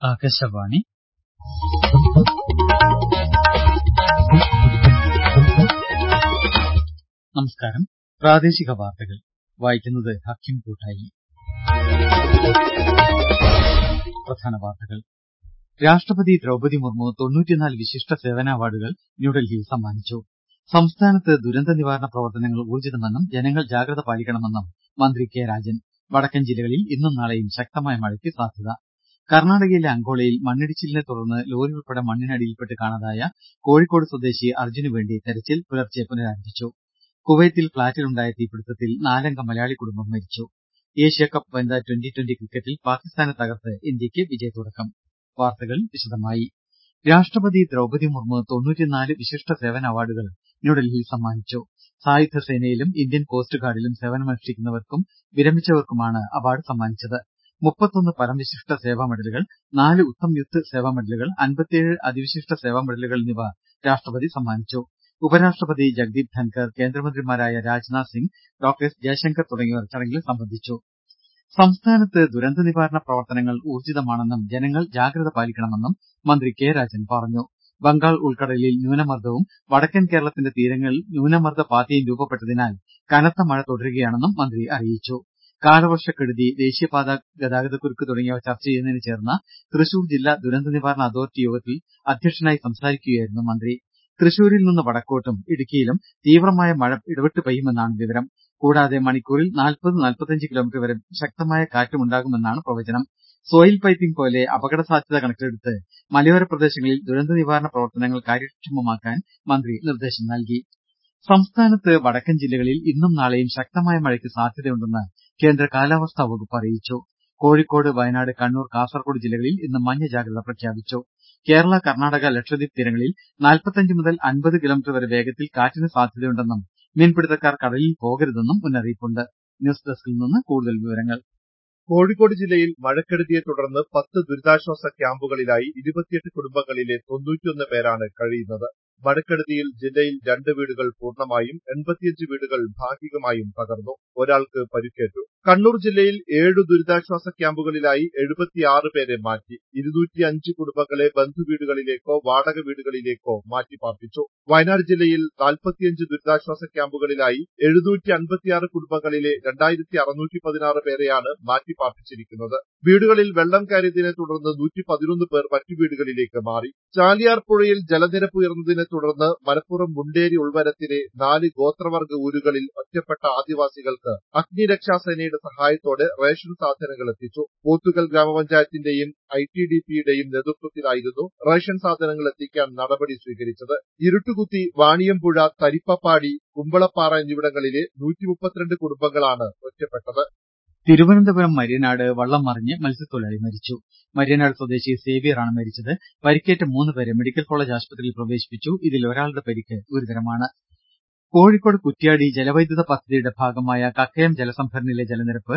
ആകാശവാണി നമസ്കാരം പ്രാദേശിക വാർത്തകൾ വായിക്കുന്നത് ഹക്കിം കൂട്ടായി പ്രധാന വാർത്തകൾ രാഷ്ട്രപതി ദ്രൌപദി മുർമു തൊണ്ണൂറ്റിനാല് വിശിഷ്ട സേവന അവാർഡുകൾ ന്യൂഡൽഹിയിൽ സമ്മാനിച്ചു സംസ്ഥാനത്ത് ദുരന്ത നിവാരണ പ്രവർത്തനങ്ങൾ ഊർജ്ജിതമെന്നും ജനങ്ങൾ ജാഗ്രത പാലിക്കണമെന്നും മന്ത്രി കെ രാജൻ വടക്കൻ ജില്ലകളിൽ ഇന്നും നാളെയും ശക്തമായ മഴയ്ക്ക് സാധ്യത കർണാടകയിലെ അങ്കോളയിൽ മണ്ണിടിച്ചിലിനെ തുടർന്ന് ലോറി ഉൾപ്പെടെ മണ്ണിനടിയിൽപ്പെട്ട് കാണാതായ കോഴിക്കോട് സ്വദേശി അർജുനു വേണ്ടി തെരച്ചിൽ പുലർച്ചെ പുനരാരംഭിച്ചു കുവൈത്തിൽ ഫ്ളാറ്റിലുണ്ടായ തീപിടുത്തത്തിൽ നാലംഗ മലയാളി കുടുംബം മരിച്ചു ഏഷ്യാകപ്പ് വനിതാ ട്വന്റി ട്വന്റി ക്രിക്കറ്റിൽ പാകിസ്ഥാനെ തകർത്ത് ഇന്ത്യക്ക് വിജയത്തുടക്കം വാർത്തകൾ വിശദമായി രാഷ്ട്രപതി ദ്രൌപദി മുർമു തൊണ്ണൂറ്റിനാല് വിശിഷ്ട സേവന അവാർഡുകൾ ന്യൂഡൽഹിയിൽ സമ്മാനിച്ചു സായുധ സേനയിലും ഇന്ത്യൻ കോസ്റ്റ് ഗാർഡിലും സേവനമനുഷ്ഠിക്കുന്നവർക്കും വിരമിച്ചവർക്കുമാണ് അവാർഡ് സമ്മാനിച്ചത് മുപ്പത്തൊന്ന് പരംവിശിഷ്ട സേവാ മെഡലുകൾ നാല് ഉത്തം യുദ്ധ് സേവാ മെഡലുകൾ അൻപത്തിയേഴ് അതിവിശിഷ്ട സേവാ മെഡലുകൾ എന്നിവ രാഷ്ട്രപതി സമ്മാനിച്ചു ഉപരാഷ്ട്രപതി ജഗ്ദീപ് ധൻകർ കേന്ദ്രമന്ത്രിമാരായ രാജ്നാഥ് സിംഗ് ഡോക്ടർ എസ് ജയശങ്കർ തുടങ്ങിയവർ ചടങ്ങിൽ സംബന്ധിച്ചു സംസ്ഥാനത്ത് ദുരന്ത നിവാരണ പ്രവർത്തനങ്ങൾ ഊർജ്ജിതമാണെന്നും ജനങ്ങൾ ജാഗ്രത പാലിക്കണമെന്നും മന്ത്രി കെ രാജൻ പറഞ്ഞു ബംഗാൾ ഉൾക്കടലിൽ ന്യൂനമർദ്ദവും വടക്കൻ കേരളത്തിന്റെ തീരങ്ങളിൽ ന്യൂനമർദ്ദ പാത്തിയും രൂപപ്പെട്ടതിനാൽ കനത്ത മഴ തുടരുകയാണെന്നും മന്ത്രി അറിയിച്ചു കാലവർഷക്കെടുതി ദേശീയപാത ഗതാഗതക്കുരുക്ക് തുടങ്ങിയവ ചർച്ച ചെയ്യുന്നതിന് ചേർന്ന തൃശൂർ ജില്ലാ ദുരന്ത നിവാരണ അതോറിറ്റി യോഗത്തിൽ അധ്യക്ഷനായി സംസാരിക്കുകയായിരുന്നു മന്ത്രി തൃശൂരിൽ നിന്ന് വടക്കോട്ടും ഇടുക്കിയിലും തീവ്രമായ മഴ ഇടവിട്ട് പെയ്യുമെന്നാണ് വിവരം കൂടാതെ മണിക്കൂറിൽ നാൽപ്പത് നാൽപ്പത്തഞ്ച് കിലോമീറ്റർ വരെ ശക്തമായ കാറ്റുമുണ്ടാകുമെന്നാണ് പ്രവചനം സോയിൽ പൈപ്പിംഗ് പോലെ അപകട സാധ്യത കണക്കിലെടുത്ത് മലയോര പ്രദേശങ്ങളിൽ ദുരന്ത നിവാരണ പ്രവർത്തനങ്ങൾ കാര്യക്ഷമമാക്കാൻ മന്ത്രി നിർദ്ദേശം നൽകി സംസ്ഥാനത്ത് വടക്കൻ ജില്ലകളിൽ ഇന്നും നാളെയും ശക്തമായ മഴയ്ക്ക് സാധ്യതയുണ്ടെന്ന് കേന്ദ്ര കാലാവസ്ഥാ വകുപ്പ് അറിയിച്ചു കോഴിക്കോട് വയനാട് കണ്ണൂർ കാസർകോട് ജില്ലകളിൽ ഇന്ന് മഞ്ഞ ജാഗ്രത പ്രഖ്യാപിച്ചു കേരള കർണാടക ലക്ഷദ്വീപ് തീരങ്ങളിൽ നാൽപ്പത്തഞ്ച് മുതൽ അൻപത് കിലോമീറ്റർ വരെ വേഗത്തിൽ കാറ്റിന് സാധ്യതയുണ്ടെന്നും മീൻപിടുത്തക്കാർ കടലിൽ പോകരുതെന്നും മുന്നറിയിപ്പുണ്ട് ന്യൂസ് ഡെസ്കിൽ നിന്ന് കൂടുതൽ വിവരങ്ങൾ കോഴിക്കോട് ജില്ലയിൽ മഴക്കെടുതിയെ തുടർന്ന് പത്ത് ദുരിതാശ്വാസ ക്യാമ്പുകളിലായി ഇരുപത്തിയെട്ട് കുടുംബങ്ങളിലെ തൊണ്ണൂറ്റിയൊന്ന് പേരാണ് കഴിയുന്നത് മഴക്കെടുതിയിൽ ജില്ലയിൽ രണ്ട് വീടുകൾ പൂർണ്ണമായും എൺപത്തിയഞ്ച് വീടുകൾ ഭാഗികമായും തകർന്നു ഒരാൾക്ക് പരിക്കേറ്റു കണ്ണൂർ ജില്ലയിൽ ഏഴു ദുരിതാശ്വാസ ക്യാമ്പുകളിലായി എഴുപത്തിയാറ് പേരെ മാറ്റി ഇരുന്നൂറ്റിയഞ്ച് കുടുംബങ്ങളെ ബന്ധുവീടുകളിലേക്കോ വാടക വീടുകളിലേക്കോ മാറ്റി പാർപ്പിച്ചു വയനാട് ജില്ലയിൽ നാൽപ്പത്തിയഞ്ച് ദുരിതാശ്വാസ ക്യാമ്പുകളിലായി എഴുന്നൂറ്റി അൻപത്തിയാറ് കുടുംബങ്ങളിലെ രണ്ടായിരത്തി അറുന്നൂറ്റി പതിനാറ് പേരെയാണ് മാറ്റി പാർപ്പിച്ചിരിക്കുന്നത് വീടുകളിൽ വെള്ളം കയറിയതിനെ തുടർന്ന് നൂറ്റി പതിനൊന്ന് പേർ മറ്റു വീടുകളിലേക്ക് മാറി ചാലിയാർ പുഴയിൽ ജലനിരപ്പ് ഉയർന്നതിനെ തുടർന്ന് മലപ്പുറം മുണ്ടേരി ഉൾവരത്തിലെ നാല് ഗോത്രവർഗ ഊരുകളിൽ ഒറ്റപ്പെട്ട ആദിവാസികൾക്ക് അഗ്നിരക്ഷാസേനയുടെ സഹായത്തോടെ റേഷൻ സാധനങ്ങൾ എത്തിച്ചു പോത്തുകൽ ഗ്രാമപഞ്ചായത്തിന്റെയും ഐ ടി ഡി പിയുടെയും നേതൃത്വത്തിലായിരുന്നു റേഷൻ സാധനങ്ങൾ എത്തിക്കാൻ നടപടി സ്വീകരിച്ചത് ഇരുട്ടുകുത്തി വാണിയമ്പുഴ തരിപ്പപ്പാടി കുമ്പളപ്പാറ എന്നിവിടങ്ങളിലെ നൂറ്റി മുപ്പത്തിരണ്ട് കുടുംബങ്ങളാണ് ഒറ്റപ്പെട്ടത് തിരുവനന്തപുരം മര്യനാട് വള്ളം മറിഞ്ഞ് മത്സ്യത്തൊഴിലാളി മരിച്ചു മര്യനാട് സ്വദേശി സേവ്യറാണ് മരിച്ചത് പരിക്കേറ്റ മൂന്ന് പേരെ മെഡിക്കൽ കോളേജ് ആശുപത്രിയിൽ പ്രവേശിപ്പിച്ചു ഇതിൽ ഒരാളുടെ പരിക്ക് ഗുരുതരമാണ് കോഴിക്കോട് കുറ്റ്യാടി ജലവൈദ്യുത പദ്ധതിയുടെ ഭാഗമായ കക്കയം ജലസംഭരണിയിലെ ജലനിരപ്പ്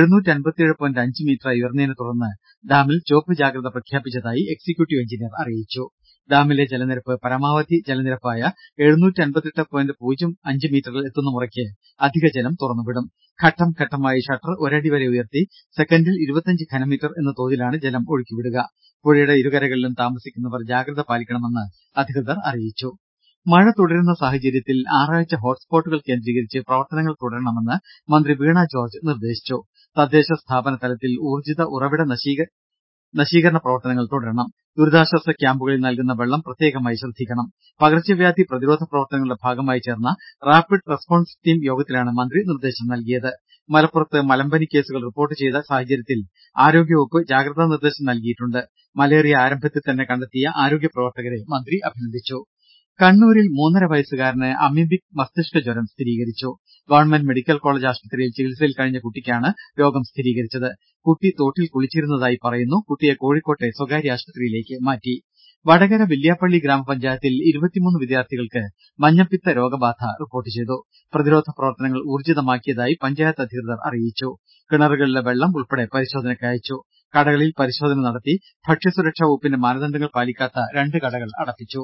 അഞ്ച് മീറ്ററായി ഉയർന്നതിനെ തുടർന്ന് ഡാമിൽ ചുവപ്പ് ജാഗ്രത പ്രഖ്യാപിച്ചതായി എക്സിക്യൂട്ടീവ് എഞ്ചിനീയർ അറിയിച്ചു ഡാമിലെ ജലനിരപ്പ് പരമാവധി ജലനിരപ്പായ അഞ്ച് മീറ്ററിൽ എത്തുന്ന മുറയ്ക്ക് അധിക ജലം തുറന്നുവിടും ഘട്ടം ഘട്ടമായി ഷട്ടർ ഒരടി വരെ ഉയർത്തി സെക്കൻഡിൽ ഇരുപത്തിയഞ്ച് ഘനമീറ്റർ എന്ന തോതിലാണ് ജലം ഒഴുക്കിവിടുക പുഴയുടെ ഇരുകരകളിലും താമസിക്കുന്നവർ ജാഗ്രത പാലിക്കണമെന്ന് അധികൃതർ അറിയിച്ചു മഴ തുടരുന്ന സാഹചര്യത്തിൽ ഞായറാഴ്ച ഹോട്ട്സ്പോട്ടുകൾ കേന്ദ്രീകരിച്ച് പ്രവർത്തനങ്ങൾ തുടരണമെന്ന് മന്ത്രി വീണ ജോർജ് നിർദ്ദേശിച്ചു തദ്ദേശ സ്ഥാപന തലത്തിൽ ഊർജ്ജിത ഉറവിട നശീകരണ പ്രവർത്തനങ്ങൾ തുടരണം ദുരിതാശ്വാസ ക്യാമ്പുകളിൽ നൽകുന്ന വെള്ളം പ്രത്യേകമായി ശ്രദ്ധിക്കണം പകർച്ചവ്യാധി പ്രതിരോധ പ്രവർത്തനങ്ങളുടെ ഭാഗമായി ചേർന്ന റാപ്പിഡ് റെസ്പോൺസ് ടീം യോഗത്തിലാണ് മന്ത്രി നിർദ്ദേശം നൽകിയത് മലപ്പുറത്ത് മലമ്പനി കേസുകൾ റിപ്പോർട്ട് ചെയ്ത സാഹചര്യത്തിൽ ആരോഗ്യവകുപ്പ് ജാഗ്രതാ നിർദ്ദേശം നൽകിയിട്ടുണ്ട് മലേറിയ ആരംഭത്തിൽ തന്നെ കണ്ടെത്തിയ ആരോഗ്യ പ്രവർത്തകരെ മന്ത്രി അഭിനന്ദിച്ചു കണ്ണൂരിൽ മൂന്നര വയസ്സുകാരന് അമീബിക് മസ്തിഷ്ക ജ്വരം സ്ഥിരീകരിച്ചു ഗവൺമെന്റ് മെഡിക്കൽ കോളേജ് ആശുപത്രിയിൽ ചികിത്സയിൽ കഴിഞ്ഞ കുട്ടിക്കാണ് രോഗം സ്ഥിരീകരിച്ചത് കുട്ടി തോട്ടിൽ കുളിച്ചിരുന്നതായി പറയുന്നു കുട്ടിയെ കോഴിക്കോട്ടെ സ്വകാര്യ ആശുപത്രിയിലേക്ക് മാറ്റി വടകര വില്യാപ്പള്ളി ഗ്രാമപഞ്ചായത്തിൽ ഇരുപത്തിമൂന്ന് വിദ്യാർത്ഥികൾക്ക് മഞ്ഞപ്പിത്ത രോഗബാധ റിപ്പോർട്ട് ചെയ്തു പ്രതിരോധ പ്രവർത്തനങ്ങൾ ഊർജ്ജിതമാക്കിയതായി പഞ്ചായത്ത് അധികൃതർ അറിയിച്ചു കിണറുകളിലെ വെള്ളം ഉൾപ്പെടെ പരിശോധനയ്ക്ക് അയച്ചു കടകളിൽ പരിശോധന നടത്തി ഭക്ഷ്യസുരക്ഷാ വകുപ്പിന്റെ മാനദണ്ഡങ്ങൾ പാലിക്കാത്ത രണ്ട് കടകൾ അടപ്പിച്ചു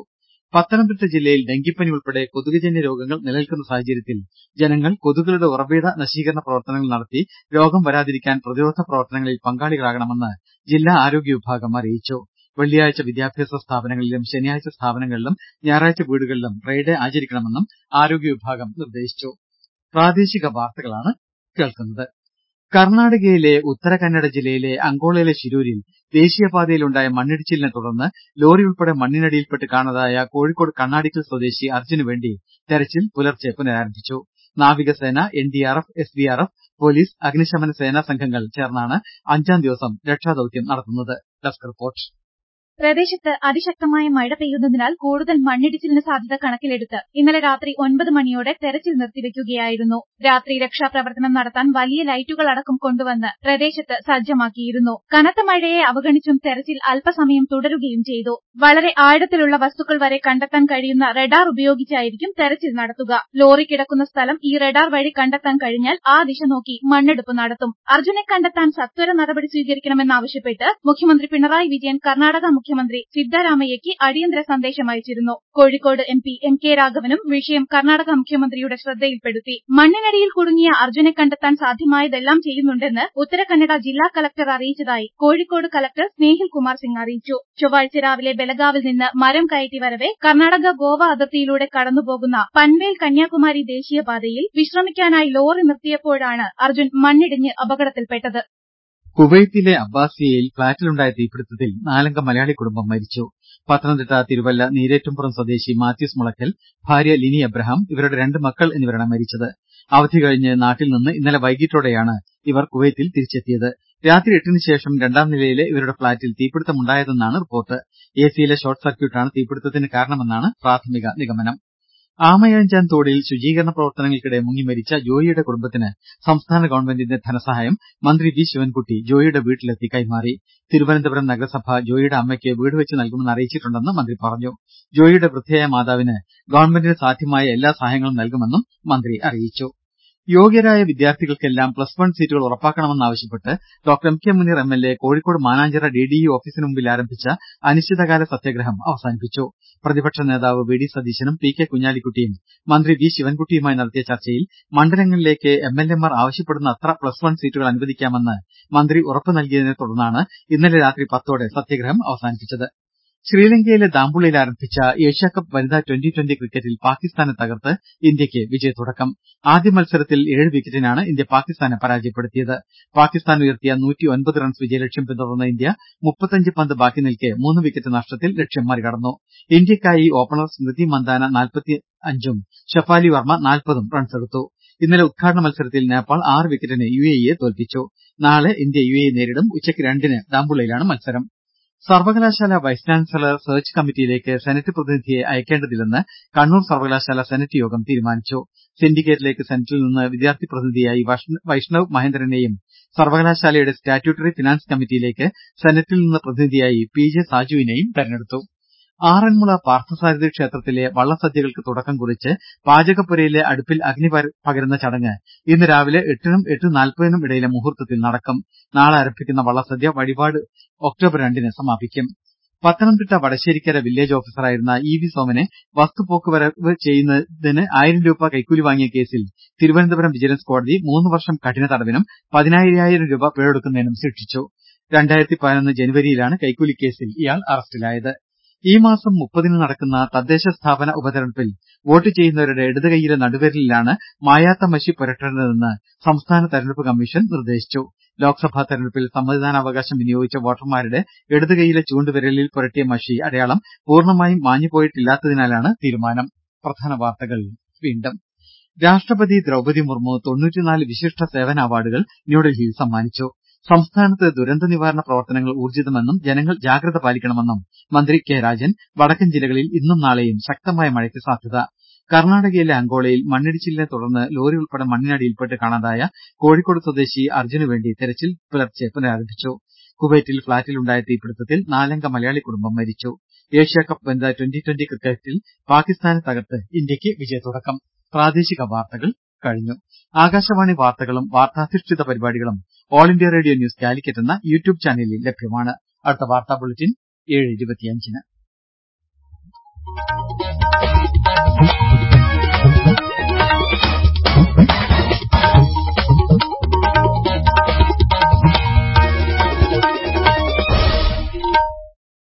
പത്തനംതിട്ട ജില്ലയിൽ ഡെങ്കിപ്പനി ഉൾപ്പെടെ കൊതുകുജന്യ രോഗങ്ങൾ നിലനിൽക്കുന്ന സാഹചര്യത്തിൽ ജനങ്ങൾ കൊതുകുകളുടെ ഉറവിട നശീകരണ പ്രവർത്തനങ്ങൾ നടത്തി രോഗം വരാതിരിക്കാൻ പ്രതിരോധ പ്രവർത്തനങ്ങളിൽ പങ്കാളികളാകണമെന്ന് ജില്ലാ ആരോഗ്യ വിഭാഗം അറിയിച്ചു വെള്ളിയാഴ്ച വിദ്യാഭ്യാസ സ്ഥാപനങ്ങളിലും ശനിയാഴ്ച സ്ഥാപനങ്ങളിലും ഞായറാഴ്ച വീടുകളിലും ഡ്രൈഡേ ആചരിക്കണമെന്നും ആരോഗ്യ വിഭാഗം നിർദ്ദേശിച്ചു പ്രാദേശിക വാർത്തകളാണ് കേൾക്കുന്നത് കർണാടകയിലെ ഉത്തര കന്നഡ ജില്ലയിലെ അങ്കോളയിലെ ശിരൂരിൽ ദേശീയപാതയിലുണ്ടായ മണ്ണിടിച്ചിലിനെ തുടർന്ന് ലോറി ഉൾപ്പെടെ മണ്ണിനടിയിൽപ്പെട്ട് കാണാതായ കോഴിക്കോട് കണ്ണാടിക്കൽ സ്വദേശി അർജുന് വേണ്ടി തെരച്ചിൽ പുലർച്ചെ പുനരാരംഭിച്ചു നാവികസേന എൻഡിആർഎഫ് എസ്ഡിആർഎഫ് പോലീസ് അഗ്നിശമന സേനാ സംഘങ്ങൾ ചേർന്നാണ് അഞ്ചാം ദിവസം രക്ഷാദൌത്യം നടത്തുന്നത് ഡെസ്ക് റിപ്പോർട്ട് പ്രദേശത്ത് അതിശക്തമായ മഴ പെയ്യുന്നതിനാൽ കൂടുതൽ മണ്ണിടിച്ചിലിന് സാധ്യത കണക്കിലെടുത്ത് ഇന്നലെ രാത്രി ഒൻപത് മണിയോടെ തെരച്ചിൽ നിർത്തിവെക്കുകയായിരുന്നു രാത്രി രക്ഷാപ്രവർത്തനം നടത്താൻ വലിയ ലൈറ്റുകൾ അടക്കം കൊണ്ടുവന്ന് പ്രദേശത്ത് സജ്ജമാക്കിയിരുന്നു കനത്ത മഴയെ അവഗണിച്ചും തെരച്ചിൽ അല്പസമയം തുടരുകയും ചെയ്തു വളരെ ആഴത്തിലുള്ള വസ്തുക്കൾ വരെ കണ്ടെത്താൻ കഴിയുന്ന റഡാർ ഉപയോഗിച്ചായിരിക്കും തെരച്ചിൽ നടത്തുക ലോറി കിടക്കുന്ന സ്ഥലം ഈ റഡാർ വഴി കണ്ടെത്താൻ കഴിഞ്ഞാൽ ആ ദിശ നോക്കി മണ്ണെടുപ്പ് നടത്തും അർജുനെ കണ്ടെത്താൻ സത്വര നടപടി സ്വീകരിക്കണമെന്നാവശ്യപ്പെട്ട് മുഖ്യമന്ത്രി പിണറായി വിജയൻ കർണാടക മുഖ്യമന്ത്രി സിദ്ദരാമയ്യയ്ക്ക് അടിയന്തര സന്ദേശം അയച്ചിരുന്നു Kozhikode M P M K രാഘവനും വിഷയം കർണാടക മുഖ്യമന്ത്രിയുടെ ശ്രദ്ധയിൽപ്പെടുത്തി മണ്ണിനടിയിൽ കുടുങ്ങിയ അർജുനെ കണ്ടെത്താൻ സാധ്യമായതെല്ലാം ചെയ്യുന്നുണ്ടെന്ന് ഉത്തരകന്നഡ ജില്ലാ കലക്ടർ അറിയിച്ചതായി കോഴിക്കോട് കലക്ടർ സ്നേഹിൽ കുമാർ സിംഗ് അറിയിച്ചു ചൊവ്വാഴ്ച രാവിലെ ബലഗാവിൽ നിന്ന് മരം കയറ്റി വരവെ കർണാടക ഗോവ അതിർത്തിയിലൂടെ കടന്നുപോകുന്ന പൻവേൽ കന്യാകുമാരി ദേശീയപാതയിൽ വിശ്രമിക്കാനായി ലോറി നിർത്തിയപ്പോഴാണ് അർജുൻ മണ്ണിടിഞ്ഞ് അപകടത്തിൽപ്പെട്ടത് കുവൈത്തിലെ അബ്ബാസിയയിൽ ഫ്ളാറ്റിലുണ്ടായ തീപിടുത്തത്തിൽ നാലംഗ മലയാളി കുടുംബം മരിച്ചു പത്തനംതിട്ട തിരുവല്ല നീരേറ്റുംപുറം സ്വദേശി മാത്യൂസ് മുളക്കൽ ഭാര്യ ലിനി എബ്രഹാം ഇവരുടെ രണ്ട് മക്കൾ എന്നിവരാണ് മരിച്ചത് അവധി കഴിഞ്ഞ് നാട്ടിൽ നിന്ന് ഇന്നലെ വൈകിട്ടോടെയാണ് ഇവർ കുവൈത്തിൽ തിരിച്ചെത്തിയത് രാത്രി എട്ടിന് ശേഷം രണ്ടാം നിലയിലെ ഇവരുടെ ഫ്ളാറ്റിൽ തീപിടുത്തമുണ്ടായതെന്നാണ് റിപ്പോർട്ട് എസിയിലെ ഷോർട്ട് സർക്യൂട്ടാണ് തീപിടുത്തത്തിന് കാരണമെന്നാണ് പ്രാഥമിക നിഗമനം ആമയാഞ്ചാൻ തോടിൽ ശുചീകരണ പ്രവർത്തനങ്ങൾക്കിടെ മുങ്ങിമരിച്ച ജോയിയുടെ കുടുംബത്തിന് സംസ്ഥാന ഗവൺമെന്റിന്റെ ധനസഹായം മന്ത്രി വി ശിവൻകുട്ടി ജോയിയുടെ വീട്ടിലെത്തി കൈമാറി തിരുവനന്തപുരം നഗരസഭ ജോയിയുടെ അമ്മയ്ക്ക് വീട് വെച്ച് നൽകുമെന്ന് അറിയിച്ചിട്ടുണ്ടെന്ന് മന്ത്രി പറഞ്ഞു ജോയിയുടെ വൃദ്ധയായ മാതാവിന് ഗവൺമെന്റിന് സാധ്യമായ എല്ലാ സഹായങ്ങളും നൽകുമെന്നും മന്ത്രി അറിയിച്ചു യോഗ്യരായ വിദ്യാർത്ഥികൾക്കെല്ലാം പ്ലസ് വൺ സീറ്റുകൾ ഉറപ്പാക്കണമെന്നാവശ്യപ്പെട്ട് doctor M K Muneer M L A Kozhikode Mananchira D D E ഓഫീസിന് മുമ്പിൽ ആരംഭിച്ച അനിശ്ചിതകാല സത്യാഗ്രഹം അവസാനിപ്പിച്ചു പ്രതിപക്ഷ നേതാവ് വി ഡി സതീശനും പി കെ കുഞ്ഞാലിക്കുട്ടിയും മന്ത്രി വി ശിവൻകുട്ടിയുമായി നടത്തിയ ചർച്ചയിൽ മണ്ഡലങ്ങളിലേക്ക് എം എൽ എമാർ ആവശ്യപ്പെടുന്ന അത്ര പ്ലസ് വൺ സീറ്റുകൾ അനുവദിക്കാമെന്ന് മന്ത്രി ഉറപ്പ് നൽകിയതിനെ തുടർന്നാണ് ഇന്നലെ രാത്രി പത്തോടെ സത്യാഗ്രഹം അവസാനിപ്പിച്ചത് ശ്രീലങ്കയിലെ ദാമ്പുള്ളിയിൽ ആരംഭിച്ച ഏഷ്യാകപ്പ് വനിതാ ട്വന്റി ട്വന്റി ക്രിക്കറ്റിൽ പാകിസ്ഥാനെ തകർത്ത് ഇന്ത്യക്ക് വിജയത്തുടക്കം ആദ്യ മത്സരത്തിൽ ഏഴ് വിക്കറ്റിനാണ് ഇന്ത്യ പാകിസ്ഥാനെ പരാജയപ്പെടുത്തിയത് പാകിസ്ഥാൻ ഉയർത്തിയ നൂറ്റിയൊൻപത് റൺസ് വിജയലക്ഷ്യം പിന്തുടർന്ന ഇന്ത്യ മുപ്പത്തഞ്ച് പന്ത് ബാക്കി നിൽക്കെ മൂന്ന് വിക്കറ്റ് നഷ്ടത്തിൽ ലക്ഷ്യം മറികടന്നു ഇന്ത്യക്കായി ഓപ്പണർ സ്മൃതി മന്ദാന നാൽപ്പത്തിയഞ്ചും ഷഫാലി വർമ്മ നാൽപ്പതും റൺസെടുത്തു ഇന്നലെ ഉദ്ഘാടന മത്സരത്തിൽ നേപ്പാൾ ആറ് വിക്കറ്റിന് യു എ ഇയെ തോൽപ്പിച്ചു നാളെ ഇന്ത്യ യു എ നേരിടും ഉച്ചയ്ക്ക് രണ്ടിന് ദാമ്പുള്ളയിലാണ് മത്സരം സർവകലാശാല വൈസ് ചാൻസലർ സെർച്ച് കമ്മിറ്റിയിലേക്ക് സെനറ്റ് പ്രതിനിധിയെ അയക്കേണ്ടതില്ലെന്ന് കണ്ണൂർ സർവകലാശാല സെനറ്റ് യോഗം തീരുമാനിച്ചു സിൻഡിക്കേറ്റിലേക്ക് സെനറ്റിൽ നിന്ന് വിദ്യാർത്ഥി പ്രതിനിധിയായി വൈഷ്ണവ് മഹേന്ദ്രനെയും സർവകലാശാലയുടെ സ്റ്റാറ്റ്യൂട്ടറി ഫിനാൻസ് കമ്മിറ്റിയിലേക്ക് സെനറ്റിൽ നിന്ന് പ്രതിനിധിയായി പി ജെ സാജുവിനെയും തെരഞ്ഞെടുത്തു ആറന്മുള പാർത്ഥസാരഥി ക്ഷേത്രത്തിലെ വള്ളസദ്യകൾക്ക് തുടക്കം കുറിച്ച് പാചകപ്പുരയിലെ അടുപ്പിൽ അഗ്നി പകരുന്ന ചടങ്ങ് ഇന്ന് രാവിലെ എട്ടിനും എട്ട് നാൽപ്പതിനും ഇടയിലെ മുഹൂർത്തത്തിൽ നടക്കും നാളെ ആരംഭിക്കുന്ന വള്ളസദ്യ വഴിപാട് ഒക്ടോബർ രണ്ടിന് സമാപിക്കും പത്തനംതിട്ട വടശ്ശേരിക്കര വില്ലേജ് ഓഫീസറായിരുന്ന ഇ വി സോമനെ വസ്തുപോക്കുവരവ് ചെയ്യുന്നതിന് ആയിരം രൂപ കൈക്കൂലി വാങ്ങിയ കേസിൽ തിരുവനന്തപുരം വിജിലൻസ് കോടതി മൂന്ന് വർഷം കഠിന തടവിനും പതിനായിരം രൂപ പിഴയൊടുക്കുന്നതിനും ശിക്ഷിച്ചു രണ്ടായിരത്തി പതിനൊന്ന് ജനുവരിയിലാണ് കൈക്കൂലി കേസിൽ ഇയാൾ അറസ്റ്റിലായത് ഈ മാസം മുപ്പതിന് നടക്കുന്ന തദ്ദേശ സ്ഥാപന ഉപതെരഞ്ഞെടുപ്പിൽ വോട്ട് ചെയ്യുന്നവരുടെ ഇടത് കൈയിലെ നടുവിരലിലാണ് മായാത്ത മഷി പുരട്ടേണ്ടതെന്ന് സംസ്ഥാന തെരഞ്ഞെടുപ്പ് കമ്മീഷൻ നിർദ്ദേശിച്ചു ലോക്സഭാ തെരഞ്ഞെടുപ്പിൽ സമ്മതിദാനാവകാശം വിനിയോഗിച്ച വോട്ടർമാരുടെ ഇടത് കൈയിലെ ചൂണ്ടുവിരലിൽ പുരട്ടിയ മഷി അടയാളം പൂർണ്ണമായും മാഞ്ഞുപോയിട്ടില്ലാത്തതിനാലാണ് തീരുമാനം പ്രധാന വാർത്തകൾ വീണ്ടും രാഷ്ട്രപതി ദ്രൌപദി മുർമു തൊണ്ണൂറ്റിനാല് വിശിഷ്ട സേവന അവാർഡുകൾ ന്യൂഡൽഹിയിൽ സമ്മാനിച്ചു സംസ്ഥാനത്ത് ദുരന്ത നിവാരണ പ്രവർത്തനങ്ങൾ ഊർജ്ജിതമെന്നും ജനങ്ങൾ ജാഗ്രത പാലിക്കണമെന്നും മന്ത്രി കെ രാജൻ വടക്കൻ ജില്ലകളിൽ ഇന്നും നാളെയും ശക്തമായ മഴയ്ക്ക് സാധ്യത കർണാടകയിലെ അങ്കോളയിൽ മണ്ണിടിച്ചിലിനെ തുടർന്ന് ലോറി ഉൾപ്പെടെ മണ്ണിനടിയിൽപ്പെട്ട് കാണാതായ കോഴിക്കോട് സ്വദേശി അർജുനു വേണ്ടി തെരച്ചിൽ പുലർച്ചെ പുനരാരംഭിച്ചു കുവൈറ്റിൽ ഫ്ളാറ്റിലുണ്ടായ തീപിടുത്തത്തിൽ നാലംഗ മലയാളി കുടുംബം മരിച്ചു ഏഷ്യാകപ്പ് വനിതാ ട്വന്റി ട്വന്റി ക്രിക്കറ്റിൽ പാകിസ്ഥാനെ തകർത്ത് ഇന്ത്യക്ക് വിജയത്തുടക്കം പ്രാദേശിക വാർത്തകൾ കഴിഞ്ഞു ആകാശവാണി വാർത്തകളും വാർത്താധിഷ്ഠിത പരിപാടികളും all India radio news Calicut എന്ന യൂട്യൂബ് ചാനലിൽ ലഭ്യമാണ് അടുത്ത വാർത്താ ബുള്ളറ്റിൻ ഏഴ് ഇരുപത്തിയഞ്ചിന്